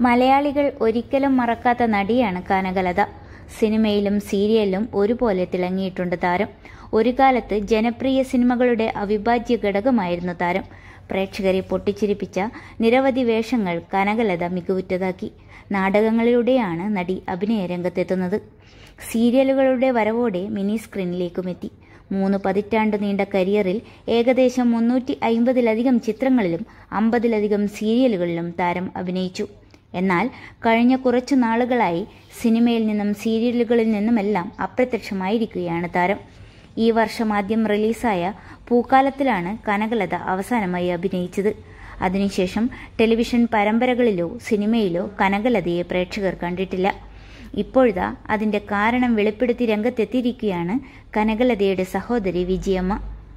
മലയാളികൾ ഒരിക്കലും മറക്കാത്ത നടിയാണ് കനകലത സിനിമയിലും സീരിയലിലും ഒരുപോലെ തിളങ്ങിയിട്ടുണ്ട് താരം ഒരു കാലത്ത് ജനപ്രിയ സിനിമകളുടെ അവിഭാജ്യ ഘടകമായിരുന്നു താരം പ്രേക്ഷകരെ പൊട്ടിച്ചിരിപ്പിച്ച നിരവധി വേഷങ്ങൾ കനകലത മികവുറ്റതാക്കി നാടകങ്ങളിലൂടെയാണ് നടി അഭിനയ രംഗത്തെത്തുന്നത് സീരിയലുകളുടെ വരവോടെ മിനി സ്ക്രീനിലേക്കുമെത്തി മൂന്ന് പതിറ്റാണ്ട് നീണ്ട കരിയറിൽ ഏകദേശം മുന്നൂറ്റി അയിമ്പതിലധികം ചിത്രങ്ങളിലും അമ്പതിലധികം സീരിയലുകളിലും താരം അഭിനയിച്ചു എന്നാൽ കഴിഞ്ഞ കുറച്ചു നാളുകളായി സിനിമയിൽ നിന്നും സീരിയലുകളിൽ നിന്നുമെല്ലാം അപ്രത്യക്ഷമായിരിക്കുകയാണ് താരം ഈ വർഷം ആദ്യം റിലീസായ പൂക്കാലത്തിലാണ് കനകലത അവസാനമായി അഭിനയിച്ചത് അതിനുശേഷം ടെലിവിഷൻ പരമ്പരകളിലോ സിനിമയിലോ കനകലതയെ പ്രേക്ഷകർ കണ്ടിട്ടില്ല ഇപ്പോഴിതാ അതിന്റെ കാരണം വെളിപ്പെടുത്തി രംഗത്തെത്തിയിരിക്കുകയാണ് കനകലതയുടെ സഹോദരി വിജയമ്മ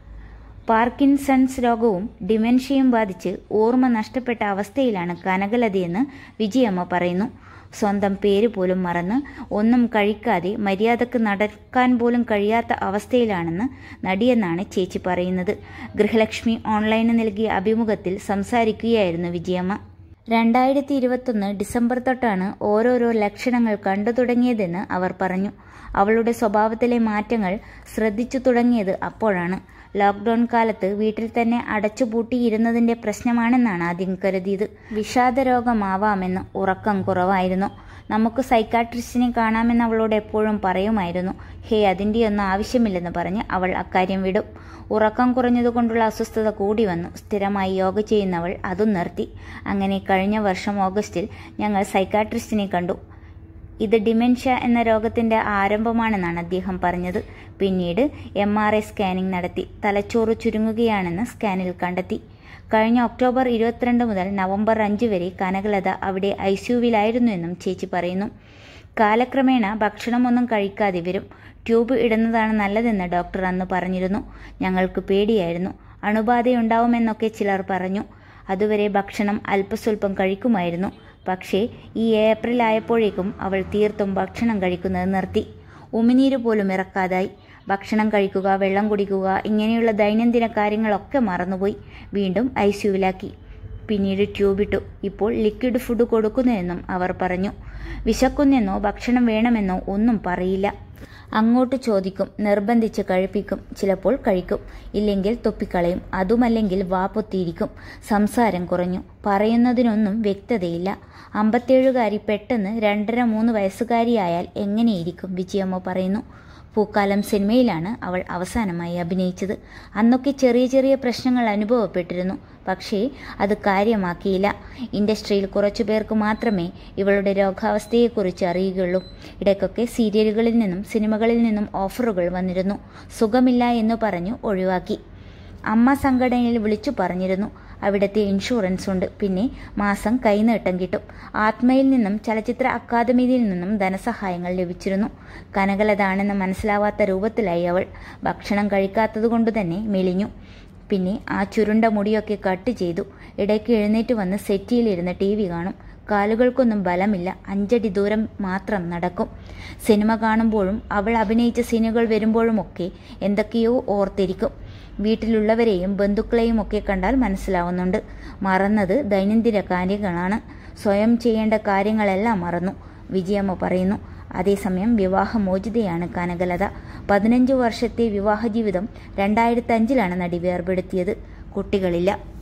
പാർക്കിൻസൺസ് രോഗവും ഡിമെൻഷ്യയും ബാധിച്ച് ഓർമ്മ നഷ്ടപ്പെട്ട അവസ്ഥയിലാണ് കനകലതയെന്ന് വിജയമ്മ പറയുന്നു സ്വന്തം പേര് പോലും മറന്ന് ഒന്നും കഴിക്കാതെ മര്യാദക്ക് നടക്കാൻ പോലും കഴിയാത്ത അവസ്ഥയിലാണെന്ന് നടിയെന്നാണ് ചേച്ചി പറയുന്നത് ഗൃഹലക്ഷ്മി ഓൺലൈന് നൽകിയ അഭിമുഖത്തിൽ സംസാരിക്കുകയായിരുന്നു വിജയമ്മ രണ്ടായിരത്തി ഇരുപത്തൊന്ന് ഡിസംബർ തൊട്ടാണ് ഓരോരോ ലക്ഷണങ്ങൾ കണ്ടു തുടങ്ങിയതെന്ന് അവർ പറഞ്ഞു അവളുടെ സ്വഭാവത്തിലെ മാറ്റങ്ങൾ ശ്രദ്ധിച്ചു തുടങ്ങിയത് അപ്പോഴാണ് ലോക്ക്ഡൌൺ കാലത്ത് വീട്ടിൽ തന്നെ അടച്ചുപൂട്ടിയിരുന്നതിന്റെ പ്രശ്നമാണെന്നാണ് ആദ്യം കരുതിയത് വിഷാദ രോഗമാവാമെന്ന് ഉറക്കം കുറവായിരുന്നു നമുക്ക് സൈക്കാട്രിസ്റ്റിനെ കാണാമെന്ന് അവളോട് എപ്പോഴും പറയുമായിരുന്നു ഹേ അതിൻ്റെയൊന്നും ആവശ്യമില്ലെന്ന് പറഞ്ഞ് അവൾ അക്കാര്യം വിടും ഉറക്കം കുറഞ്ഞതുകൊണ്ടുള്ള അസ്വസ്ഥത കൂടി വന്നു സ്ഥിരമായി യോഗ ചെയ്യുന്നവൾ അതും നിർത്തി അങ്ങനെ കഴിഞ്ഞ വർഷം ഓഗസ്റ്റിൽ ഞങ്ങൾ സൈക്കാട്രിസ്റ്റിനെ കണ്ടു ഇത് ഡിമെൻഷ്യ എന്ന രോഗത്തിന്റെ ആരംഭമാണെന്നാണ് അദ്ദേഹം പറഞ്ഞത് പിന്നീട് എം ആർ ഐ സ്കാനിംഗ് നടത്തി തലച്ചോറ് ചുരുങ്ങുകയാണെന്ന് സ്കാനിൽ കണ്ടെത്തി കഴിഞ്ഞ ഒക്ടോബർ ഇരുപത്തിരണ്ട് മുതൽ നവംബർ അഞ്ച് വരെ കനകലത അവിടെ ഐ സിയുവിലായിരുന്നുവെന്നും ചേച്ചി പറയുന്നു കാലക്രമേണ ഭക്ഷണമൊന്നും കഴിക്കാതെ വരും ട്യൂബ് ഇടുന്നതാണ് നല്ലതെന്ന് ഡോക്ടർ അന്ന് പറഞ്ഞിരുന്നു ഞങ്ങൾക്ക് പേടിയായിരുന്നു അണുബാധയുണ്ടാവുമെന്നൊക്കെ ചിലർ പറഞ്ഞു അതുവരെ ഭക്ഷണം അല്പസ്വല്പം കഴിക്കുമായിരുന്നു പക്ഷേ ഈ ഏപ്രിൽ ആയപ്പോഴേക്കും അവൾ തീർത്തും ഭക്ഷണം കഴിക്കുന്നത് നിർത്തി ഉമിനീര് പോലും ഇറക്കാതായി ഭക്ഷണം കഴിക്കുക വെള്ളം കുടിക്കുക ഇങ്ങനെയുള്ള ദൈനംദിന കാര്യങ്ങളൊക്കെ മറന്നുപോയി വീണ്ടും ഐ സിയുവിലാക്കി പിന്നീട് ട്യൂബിട്ടു ഇപ്പോൾ ലിക്വിഡ് ഫുഡ് കൊടുക്കുന്നുവെന്നും അവർ പറഞ്ഞു വിശക്കുന്നെന്നോ ഭക്ഷണം വേണമെന്നോ ഒന്നും പറയില്ല അങ്ങോട്ട് ചോദിക്കും നിർബന്ധിച്ച് കഴിപ്പിക്കും ചിലപ്പോൾ കഴിക്കും ഇല്ലെങ്കിൽ തൊപ്പിക്കളയും അതുമല്ലെങ്കിൽ വാ പൊത്തിയിരിക്കും സംസാരം കുറഞ്ഞു പറയുന്നതിനൊന്നും വ്യക്തതയില്ല അമ്പത്തേഴുകാരി പെട്ടെന്ന് രണ്ടര മൂന്ന് വയസ്സുകാരിയായാൽ എങ്ങനെയിരിക്കും വിജയമ്മ പറയുന്നു പൂക്കാലം സിനിമയിലാണ് അവൾ അവസാനമായി അഭിനയിച്ചത് അന്നൊക്കെ ചെറിയ ചെറിയ പ്രശ്നങ്ങൾ അനുഭവപ്പെട്ടിരുന്നു പക്ഷേ അത് കാര്യമാക്കിയില്ല ഇൻഡസ്ട്രിയിൽ കുറച്ചു പേർക്ക് മാത്രമേ ഇവളുടെ രോഗാവസ്ഥയെക്കുറിച്ച് അറിയുകയുള്ളൂ ഇടയ്ക്കൊക്കെ സീരിയലുകളിൽ നിന്നും സിനിമകളിൽ നിന്നും ഓഫറുകൾ വന്നിരുന്നു സുഖമില്ല എന്ന് പറഞ്ഞു ഒഴിവാക്കി അമ്മ സംഘടനയിൽ വിളിച്ചു പറഞ്ഞിരുന്നു അവിടുത്തെ ഇൻഷുറൻസ് ഉണ്ട് പിന്നെ മാസം കൈനീട്ടം കിട്ടും ആത്മയിൽ നിന്നും ചലച്ചിത്ര അക്കാദമിയിൽ നിന്നും ധനസഹായങ്ങൾ ലഭിച്ചിരുന്നു കനകലതാണെന്ന് മനസ്സിലാവാത്ത രൂപത്തിലായി അവൾ ഭക്ഷണം കഴിക്കാത്തതുകൊണ്ട് തന്നെ മെലിഞ്ഞു പിന്നെ ആ ചുരുണ്ട മുടിയൊക്കെ കട്ട് ചെയ്തു ഇടയ്ക്ക് എഴുന്നേറ്റ് വന്ന് സെറ്റിയിലിരുന്ന് ടി വി കാണും കാലുകൾക്കൊന്നും ബലമില്ല അഞ്ചടി ദൂരം മാത്രം നടക്കും സിനിമ കാണുമ്പോഴും അവൾ അഭിനയിച്ച സീനുകൾ വരുമ്പോഴുമൊക്കെ എന്തൊക്കെയോ ഓർത്തിരിക്കും വീട്ടിലുള്ളവരെയും ബന്ധുക്കളെയും ഒക്കെ കണ്ടാൽ മനസ്സിലാവുന്നുണ്ട് മറന്നത് ദൈനംദിന കാര്യങ്ങളാണ് സ്വയം ചെയ്യേണ്ട കാര്യങ്ങളെല്ലാം മറന്നു വിജയമ്മ പറയുന്നു അതേസമയം വിവാഹമോചിതയാണ് കനകലത പതിനഞ്ച് വർഷത്തെ വിവാഹ ജീവിതം രണ്ടായിരത്തി അഞ്ചിലാണ് നടി വേർപെടുത്തിയത് കുട്ടികളില്ല